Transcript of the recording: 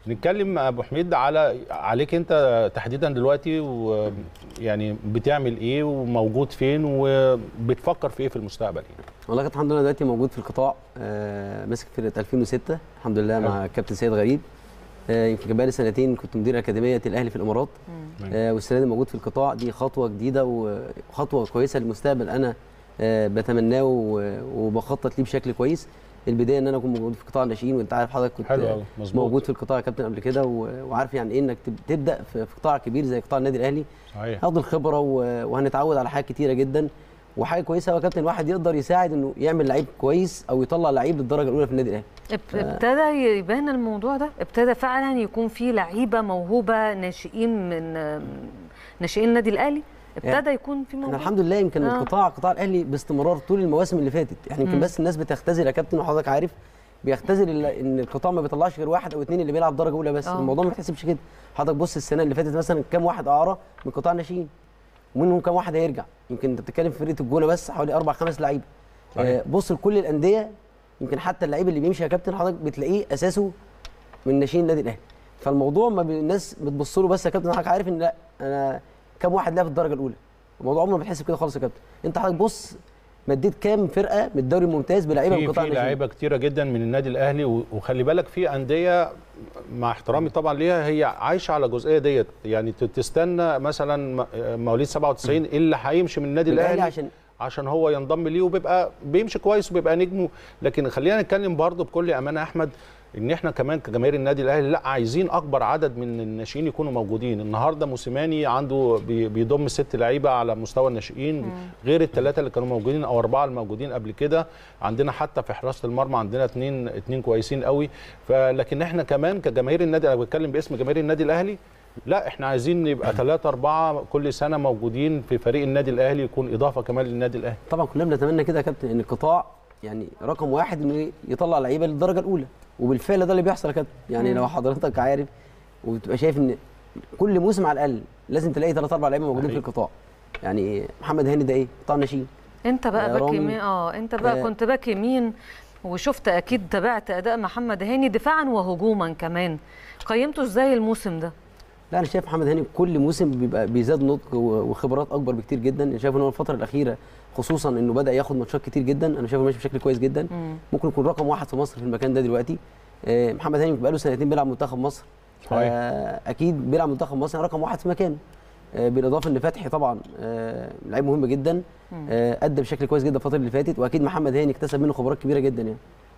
نتكلم ابو حميد على عليك انت تحديدا دلوقتي ويعني بتعمل ايه وموجود فين وبتفكر في ايه في المستقبل يعني والله كنت الحمد لله دلوقتي موجود في القطاع آه ماسك فرقه 2006 الحمد لله مع الكابتن سيد غريب آه يمكن كان بقالي سنتين كنت مدير اكاديميه الاهلي في الامارات آه والسنه دي موجود في القطاع دي خطوه جديده وخطوه كويسه للمستقبل انا آه بتمناه وبخطط ليه بشكل كويس البدايه ان انا اكون موجود في قطاع الناشئين وانت عارف حضرتك كنت حلو أوي، مظبوط. موجود في القطاع يا كابتن قبل كده و- وعارف يعني ايه انك تب- تبدا في في قطاع كبير زي قطاع النادي الاهلي صحيح هاخد الخبره و- وهنتعود على حاجات كتيره جدا وحاجه كويسه قوي يا كابتن الواحد يقدر يساعد انه يعمل لعيب كويس او يطلع لعيب للدرجه الاولى في النادي الاهلي اب- ابتدى يبان الموضوع ده ابتدى فعلا يكون في لعيبه موهوبه ناشئين من آم، ناشئين النادي الاهلي ابتدى يكون في احنا موضوع الحمد لله يمكن آه. القطاع قطاع الاهلي باستمرار طول المواسم اللي فاتت يعني يمكن مم. بس الناس بتختزل يا كابتن وحضرتك عارف بيختزل ال- ان القطاع ما بيطلعش غير واحد او اثنين اللي بيلعب درجه اولى بس آه. الموضوع ما بيتحسبش كده حضرتك بص السنه اللي فاتت مثلا كام واحد اعاره من قطاع الناشئين ومنهم كام واحد هيرجع يمكن انت بتتكلم في فرقه الجونه بس حوالي اربع خمس لعيبه صحيح. آه بص لكل الانديه يمكن حتى اللعيب اللي بيمشي يا كابتن حضرتك بتلاقيه اساسه من ناشئين النادي الاهلي فالموضوع ما بي- الناس بتبص له بس يا كابتن حضرتك عارف ان لا انا كام واحد لعب في الدرجه الاولى الموضوع عمره ما بيتحسب كده خالص يا كابتن انت حضرتك بص مديت كام فرقه من الدوري الممتاز بلعيبه من في قطاع في الناشئين لعيبه كتيره جدا من النادي الاهلي و- وخلي بالك في انديه مع احترامي طبعا ليها هي عايشه على الجزئيه ديت يعني ت- تستنى مثلا م- مواليد 97 اللي هيمشي من النادي الأهلي الاهلي عشان عشان هو ينضم ليه وبيبقى بيمشي كويس وبيبقى نجمه لكن خلينا نتكلم برضه بكل امانه يا احمد ان احنا كمان كجماهير النادي الاهلي لا عايزين اكبر عدد من الناشئين يكونوا موجودين النهارده موسيماني عنده بي- بيضم ست لعيبه على مستوى الناشئين غير الثلاثه اللي كانوا موجودين او اربعه الموجودين قبل كده عندنا حتى في حراسه المرمى عندنا اثنين اثنين كويسين قوي فلكن احنا كمان كجماهير النادي انا بتكلم باسم جماهير النادي الاهلي لا احنا عايزين يبقى ثلاثة أربعة كل سنة موجودين في فريق النادي الأهلي يكون إضافة كمان للنادي الأهلي طبعا كلنا بنتمنى كده يا كابتن ان القطاع يعني رقم واحد انه يطلع لعيبه للدرجه الاولى وبالفعل ده اللي بيحصل يا كابتن يعني لو حضرتك عارف وبتبقى شايف ان كل موسم على الاقل لازم تلاقي ثلاث اربع لعيبه موجودين في حقيقي. القطاع يعني محمد هاني ده ايه قطاع ناشئين انت بقى آه، باك رامي. يمين اه انت بقى آه. كنت باك يمين وشفت اكيد تابعت اداء محمد هاني دفاعا وهجوما كمان قيمته ازاي الموسم ده لا انا شايف محمد هاني كل موسم بيبقى بيزداد نضج و- وخبرات اكبر بكتير جدا انا شايف ان هو الفتره الاخيره خصوصا انه بدا ياخد ماتشات كتير جدا انا شايفه ماشي بشكل كويس جدا مم. ممكن يكون رقم واحد في مصر في المكان ده دلوقتي آه، محمد هاني بقاله سنتين بيلعب منتخب مصر صحيح. آه، اكيد بيلعب منتخب مصر رقم واحد في مكانه آه، بالاضافه ان فتحي طبعا آه، لعيب مهم جدا آه، ادى بشكل كويس جدا الفتره اللي فاتت واكيد محمد هاني اكتسب منه خبرات كبيره جدا يعني